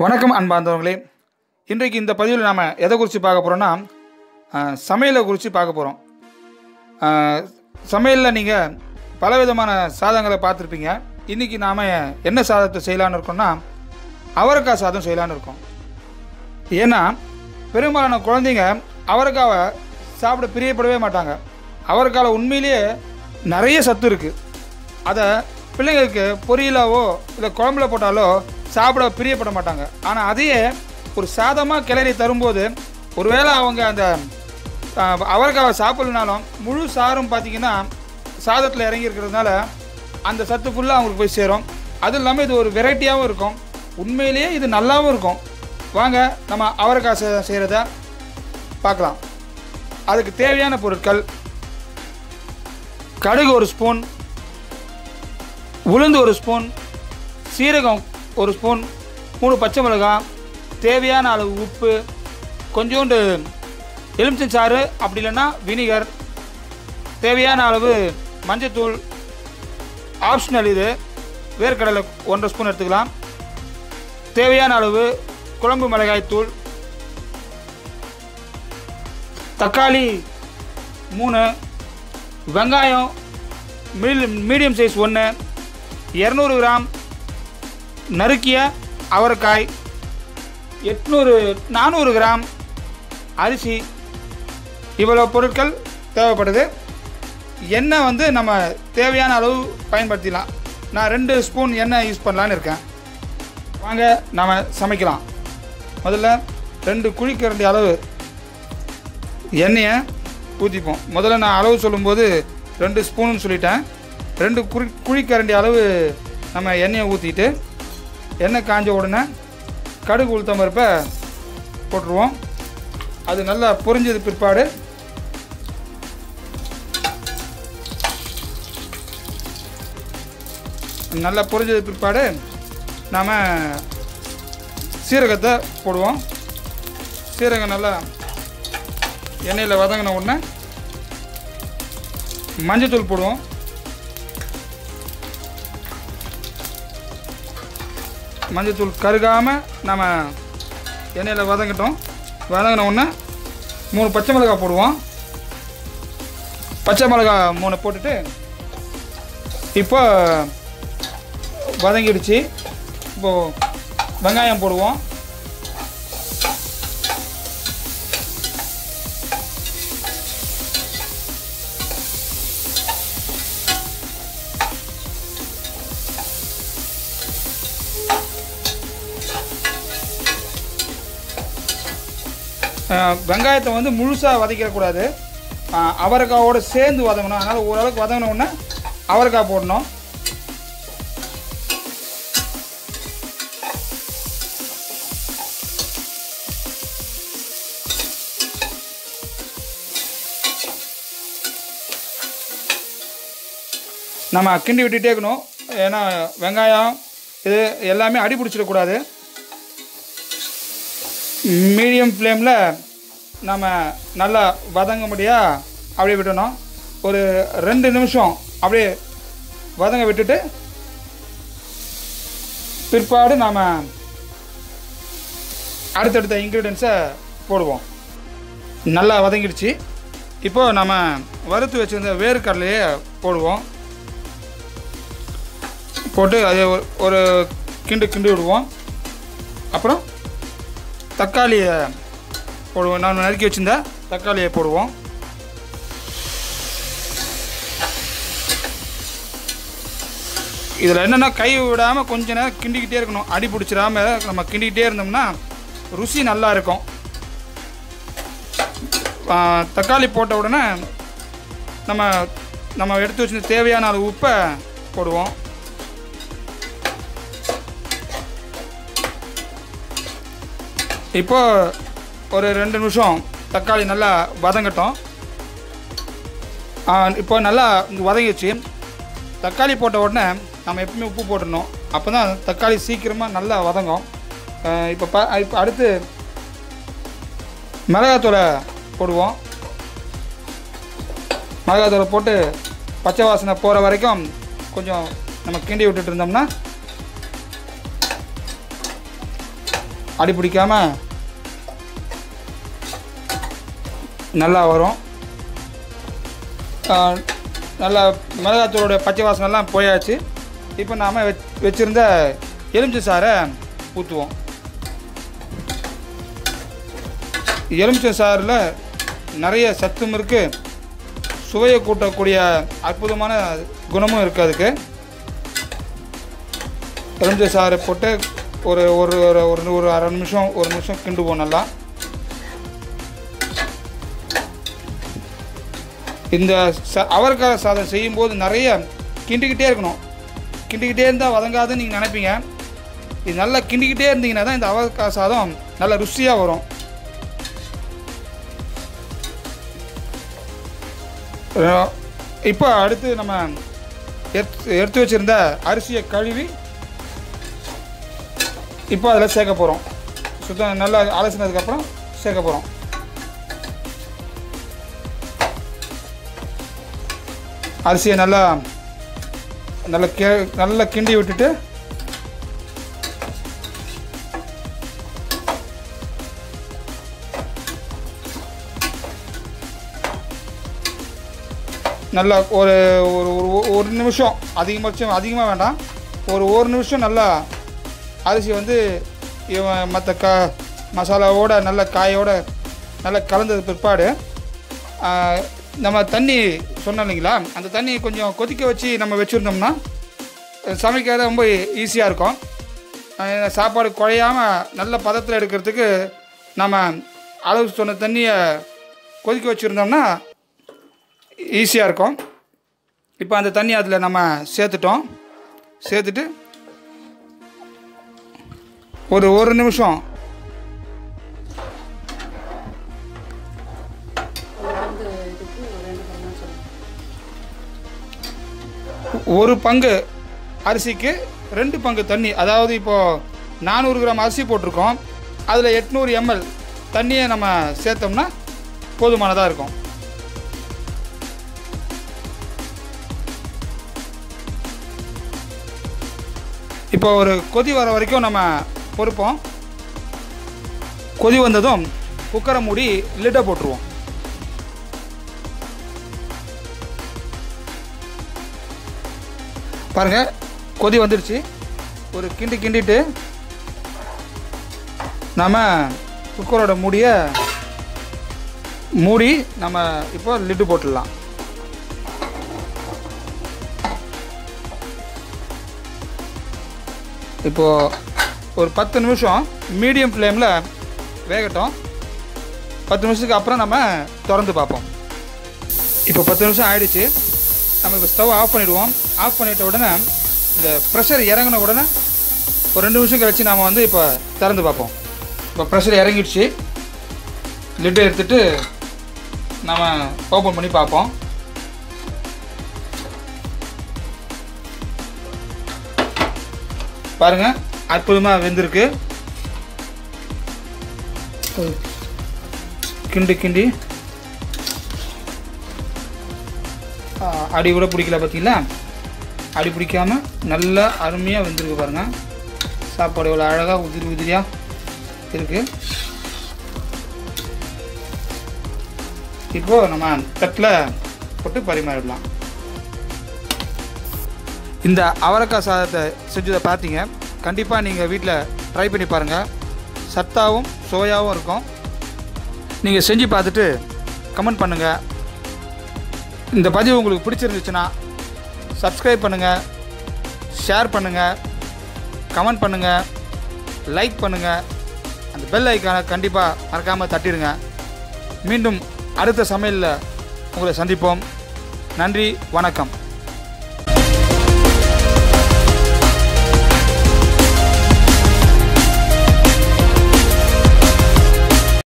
வணக்கம் அன்பார்ந்தவர்களே இன்றைக்கு இந்த பதிவில் நாம் எதை குறித்து பார்க்க போகிறோன்னா சமையலை குறித்து பார்க்க போகிறோம் சமையலில் நீங்கள் பலவிதமான சாதங்களை பார்த்துருப்பீங்க இன்றைக்கி நாம் என்ன சாதத்தை செய்யலான்னு இருக்கோம்னா அவரைக்காய் சாதம் செய்யலான்னு இருக்கோம் ஏன்னா பெரும்பாலான குழந்தைங்க அவரைக்காவை சாப்பிட பிரியப்படவே மாட்டாங்க அவரைக்காயில் உண்மையிலேயே நிறைய சத்து இருக்குது அதை பிள்ளைங்களுக்கு பொரியலாவோ இல்லை குழம்புல போட்டாலோ சாப்பிட பிரியப்பட மாட்டாங்க ஆனால் அதையே ஒரு சாதமாக கிளறி தரும்போது ஒருவேளை அவங்க அந்த ஆஹ், அவரைக்காவை சாப்பிடலனாலும் முழு சாரும் பார்த்தீங்கன்னா சாதத்தில் இறங்கி இருக்கிறதுனால அந்த சத்து ஃபுல்லாக அவங்களுக்கு போய் சேரும் அதுவும் இல்லாமல் இது ஒரு வெரைட்டியாகவும் இருக்கும் உண்மையிலேயே இது நல்லாவும் இருக்கும் வாங்க நம்ம அவரைக்காய் செ- செய்கிறத பார்க்கலாம் அதுக்கு தேவையான பொருட்கள் கடுகு ஒரு ஸ்பூன் உளுந்து ஒரு ஸ்பூன் சீரகம் ஒரு ஸ்பூன் மூணு பச்சை மிளகாய் தேவையான அளவு உப்பு கொஞ்சோண்டு எலுமிச்சஞ்சாறு அப்படி இல்லைன்னா வினிகர் தேவையான அளவு மஞ்சத்தூள் ஆப்ஷனல் இது வேர்க்கடலை ஒன்றரை ஸ்பூன் எடுத்துக்கலாம் தேவையான அளவு குழம்பு மிளகாய் தூள் தக்காளி மூணு வெங்காயம் மீடியம் மீடியம் சைஸ் ஒன்று இரநூறு கிராம் நறுக்கிய அவரைக்காய் எட்நூறு நானூறு கிராம் அரிசி இவ்வளோ பொருட்கள் தேவைப்படுது எண்ணெய் வந்து நம்ம தேவையான அளவு பயன்படுத்திக்கலாம் நான் ரெண்டு ஸ்பூன் எண்ணெய் யூஸ் பண்ணலான்னு இருக்கேன் வாங்க நம்ம சமைக்கலாம் முதல்ல ரெண்டு குழிக்கரண்டி அளவு எண்ணெயை ஊற்றிப்போம் முதல்ல நான் அளவு சொல்லும்போது ரெண்டு ஸ்பூனுன்னு சொல்லிட்டேன் ரெண்டு குழி குழிக்கரண்டி அளவு நம்ம எண்ணெயை ஊற்றிட்டு எண்ணெய் காஞ்ச உடனே கடுகு உளுத்தம் பருப்பை போட்டுருவோம் அது நல்லா பொரிஞ்சது பிற்பாடு நல்லா பொரிஞ்சது பிற்பாடு நாம் சீரகத்தை போடுவோம் சீரகம் நல்லா எண்ணெயில் வதங்கின உடனே மஞ்சத்தூள் போடுவோம் மஞ்சத்தூள் கருகாமல் நம்ம எண்ணெயில் வதங்கிட்டோம் வதங்கின உடனே மூணு பச்சை மிளகாய் போடுவோம் பச்சை மிளகாய் மூணு போட்டுட்டு இப்போ வதங்கிடுச்சு இப்போது வெங்காயம் போடுவோம் அஹ் வெங்காயத்தை வந்து முழுசாக வதக்கிடக்கூடாது அஹ் அவரைக்காவோட சேர்ந்து வதங்கணும் அதனால் ஓரளவுக்கு வதங்கின உடனே அவரைக்காய் போடணும் நம்ம கிண்டி விட்டுட்டே இருக்கணும் ஏன்னா வெங்காயம் இது எல்லாமே அடி பிடிச்சிடக்கூடாது மீடியம் ஃப்ளேமில் நம்ம நல்லா வதங்க முடியா அப்படியே விடணும் ஒரு ரெண்டு நிமிஷம் அப்படியே வதங்க விட்டுட்டு பிற்பாடு நாம் அடுத்தடுத்த இன்க்ரீடியன்ஸை போடுவோம் நல்லா வதங்கிடுச்சு இப்போ நம்ம வறுத்து வச்சிருந்த வேர்க்கடலையே போடுவோம் போட்டு அதை ஒரு- ஒரு கிண்டு கிண்டி விடுவோம் அப்புறம் தக்காளியை போடுவோம் நான் நறுக்கி வச்சிருந்த தக்காளியை போடுவோம் இதில் என்னென்னா கை விடாமல் கொஞ்ச நேரம் கிண்டிக்கிட்டே இருக்கணும் அடி பிடிச்சிடாம நம்ம கிண்டிக்கிட்டே இருந்தோம்னா ருசி நல்லா இருக்கும் ஆ, தக்காளி போட்ட உடனே நம்ம நம்ம எடுத்து வச்சிருந்த தேவையான அளவு உப்பை போடுவோம் இப்போ ஒரு ரெண்டு நிமிஷம் தக்காளி நல்லா வதங்கட்டும் ஆ, இப்போ நல்லா வதங்கிடுச்சு தக்காளி போட்ட உடனே நம்ம எப்பவுமே உப்பு போட்டுடணும் அப்போ தான் தக்காளி சீக்கிரமாக நல்லா வதங்கும் ஆ, இப்போ ப இப்போ அடுத்து மிளகாத்தூளை போடுவோம் மிளகாத்தூளை போட்டு பச்சை வாசனை போகிற வரைக்கும் கொஞ்சம் நம்ம கிண்டி விட்டுட்டு இருந்தோம்னா அடி பிடிக்காம நல்லா வரும் ஆஹ், நல்லா மிளகாத்தூளோட பச்சை வாசனைலாம் போயாச்சு இப்போ நாம் வெச் வச்சுருந்த எலுமிச்சை சாறை ஊற்றுவோம் எலுமிச்சை சாறில் நிறைய சத்தும் இருக்குது சுவையை கூட்டக்கூடிய அற்புதமான குணமும் இருக்குது அதுக்கு எலுமிச்சை சாறு போட்டு ஒரு ஒரு ஒரு ஒரு ஒரு அரை நிமிஷம் ஒரு நிமிஷம் கிண்டுவோம் நல்லா இந்த ச அவரைக்காய் சாதம் செய்யும்போது நிறைய கிண்டிக்கிட்டே இருக்கணும் கிண்டிக்கிட்டே இருந்தால் வதங்காதுன்னு நீங்கள் நினைப்பீங்க இது நல்லா கிண்டிக்கிட்டே இருந்தீங்கன்னா தான் இந்த அவரைக்காய் சாதம் நல்லா ருசியாக வரும் அஹ் இப்போ அடுத்து நம்ம எடுத்து எடுத்து வச்சுருந்த அரிசியை கழுவி இப்போ அதில் சேர்க்க போகிறோம் சுத்தம் நல்லா அலசினதுக்கப்புறம் சேர்க்க போகிறோம் அரிசியை நல்லா நல்லா கே நல்லா கிண்டி விட்டுட்டு நல்லா ஒரு ஒரு ஒரு- ஒரு நிமிஷம் அதிகபட்சம் அதிகமாக வேண்டாம் ஒரு ஒரு நிமிஷம் நல்லா அரிசி வந்து இவன் மற்ற க மசாலாவோட நல்ல காயோட நல்லா கலந்தது பிற்பாடு ஆ, நம்ம தண்ணி சொன்னோம் இல்லைங்களா அந்த தண்ணி கொஞ்சம் கொதிக்க வச்சு நம்ம வச்சுருந்தோம்னா சமைக்க ரொம்ப ஈஸியாக இருக்கும் ஆ, சாப்பாடு குழையாமல் நல்ல பதத்தில் எடுக்கிறதுக்கு நம்ம அளவு சொன்ன தண்ணியை கொதிக்க வச்சுருந்தோம்னா ஈஸியாக இருக்கும் இப்போ அந்த தண்ணி அதில் நம்ம சேர்த்துட்டோம் சேர்த்துட்டு ஒரு ஒரு நிமிஷம் ஒரு பங்கு அரிசிக்கு ரெண்டு பங்கு தண்ணி அதாவது இப்போது நானூறு கிராம் அரிசி போட்டிருக்கோம் அதில் எட்நூறு எம்எல் தண்ணியை நம்ம சேர்த்தோம்னா போதுமானதாக இருக்கும் இப்போ ஒரு கொதி வர வரைக்கும் நம்ம பொறுப்போம் கொதி வந்ததும் குக்கரை மூடி லிட்டை போட்டுருவோம் பாருங்க கொதி வந்துடுச்சு ஒரு கிண்டி கிண்டிட்டு நம்ம குக்கரோட மூடிய மூடி நம்ம இப்போ லிட்டு போட்டுடலாம் இப்போது ஒரு பத்து நிமிஷம் மீடியம் ஃப்ளேமில் வேகட்டும் பத்து நிமிஷத்துக்கு அப்புறம் நம்ம திறந்து பார்ப்போம் இப்போ பத்து நிமிஷம் ஆயிடுச்சு நம்ம இப்போ ஸ்டவ் ஆஃப் பண்ணிடுவோம் ஆஃப் பண்ணிட்ட உடனே இந்த ப்ரெஷர் இறங்கின உடனே ஒரு ரெண்டு நிமிஷம் கழிச்சு நாம் வந்து இப்போ திறந்து பார்ப்போம் இப்போ ப்ரெஷர் இறங்கிடுச்சு லிட்டு எடுத்துட்டு நம்ம ஓப்பன் பண்ணி பார்ப்போம் பாருங்க அற்புதமாக வெந்திருக்கு கிண்டி கிண்டி ஆ, அடி கூட பிடிக்கல பார்த்தீங்களா அடி பிடிக்காம நல்லா அருமையாக வெந்திருக்கு பாருங்க சாப்பாடு இவ்வளோ அழகாக உதிரி உதிரியாக இருக்கு இப்போ நம்ம தட்டில் போட்டு பரிமாறிடலாம் இந்த அவரைக்காய் சாதத்தை செஞ்சதை பார்த்தீங்க கண்டிப்பாக நீங்கள் வீட்டில் ட்ரை பண்ணி பாருங்கள் சத்தாவும் சுவையாகவும் இருக்கும் நீங்கள் செஞ்சு பார்த்துட்டு கமெண்ட் பண்ணுங்கள் இந்த பதிவு உங்களுக்கு பிடிச்சிருந்துச்சுன்னா சப்ஸ்கிரைப் பண்ணுங்கள் ஷேர் பண்ணுங்கள் கமெண்ட் பண்ணுங்கள் லைக் பண்ணுங்கள் அந்த பெல் ஐக்கானை கண்டிப்பாக மறக்காமல் தட்டிடுங்க மீண்டும் அடுத்த சமையலில் உங்களை சந்திப்போம் நன்றி வணக்கம்